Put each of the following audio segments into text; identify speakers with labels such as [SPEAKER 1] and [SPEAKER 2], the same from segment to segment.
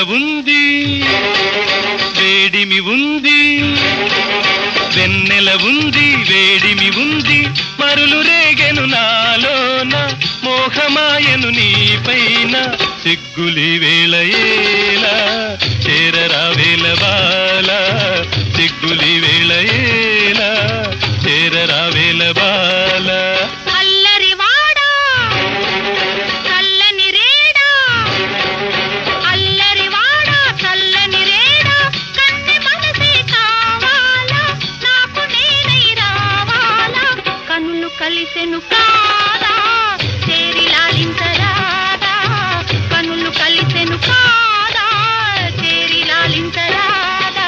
[SPEAKER 1] ఉంది వేడిమి ఉంది వెన్నెల ఉంది వేడిమి ఉంది మరులు రేగెను నాలోన మోహమాయను నీపైన సిగ్గులి వేళయేలా చేరరా వేల బాల సిగ్గులి వేళయేలా చేరరా వేల బాల
[SPEAKER 2] అల్లరివాడా చల్లని రేడా అల్లరివాడా చల్లని రేడా కన్నె మనసే కావాలా నాకు నేనై రావాలా కనులు కలిసెను కాదా చేరి లాలించరాదా కనులు కలిసెను కాదా చేరి లాలించరాదా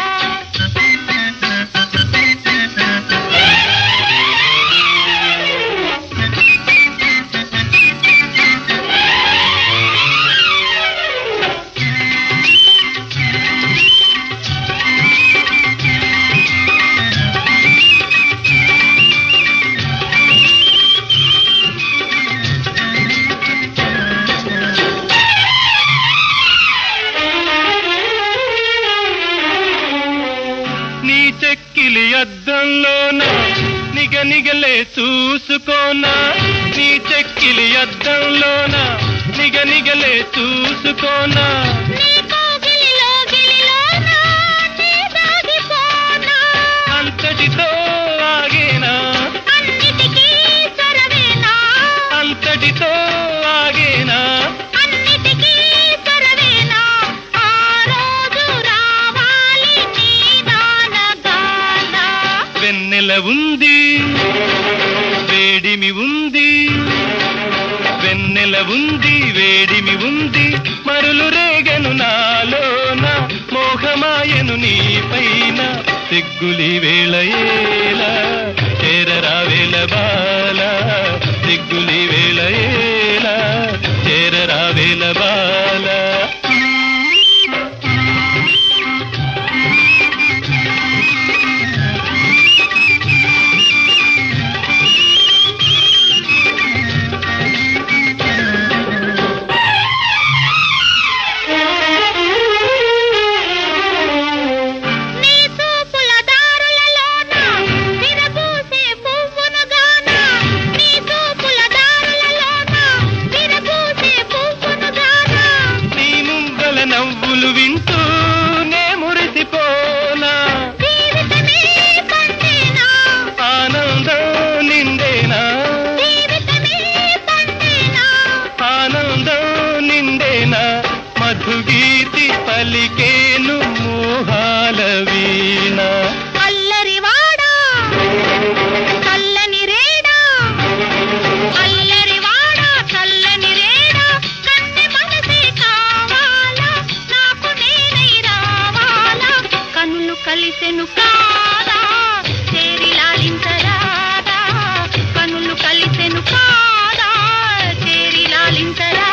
[SPEAKER 1] నీ చెక్కిలి అద్దంలోన నిగ నిగలే చూసుకోనా నీ చెక్కిలి అద్దంలోన నిగ నిగలే చూసుకోనా
[SPEAKER 2] నీ కోగిలిలో గిలిలోనా నీ దాగిపోనా
[SPEAKER 1] అంతటితో ఆగేనా
[SPEAKER 2] అన్నిటికీ సరవేనా
[SPEAKER 1] అంతటితో ఆగేనా
[SPEAKER 2] అన్నిటికీ సరవేనా ఆ రోజు రావాలి నీ దానగాన
[SPEAKER 1] వెన్నెల ఉంది వేడిమి ఉంది వెన్నెల ఉంది వేడిమి ఉంది మరులు రేగెను నాలోన మోహమాయను నీ పైన సిగ్గులి వేళయేలా చేరరా వేల బాల సిగ్గులి వేళయేలా చేరరా వేల బాల
[SPEAKER 2] నీ చూపుల దారులలోన విరబూసే పువ్వునుగాన నీ చూపుల దారులలోన విరబూసే పువ్వునుగాన
[SPEAKER 1] నీ ముంగల నవ్వులు వింటూ నే మురిసిపోనా
[SPEAKER 2] జీవితమే పండేనా
[SPEAKER 1] ఆనందం నిండేనా
[SPEAKER 2] జీవితమే పండేనా
[SPEAKER 1] ఆనందం నిండేనా మధుగీతి పలికేను మోహాల వీణ
[SPEAKER 2] అల్లరివాడా చల్లని రేడా అల్లరివాడా చల్లని రేడా కన్నె మనసే కావాలా నాకు నేనై రావాలా కనులు కలిసెను కాదా చేరి లాలించరాదా కనులు కలిసెను కాదా చేరి లాలించరా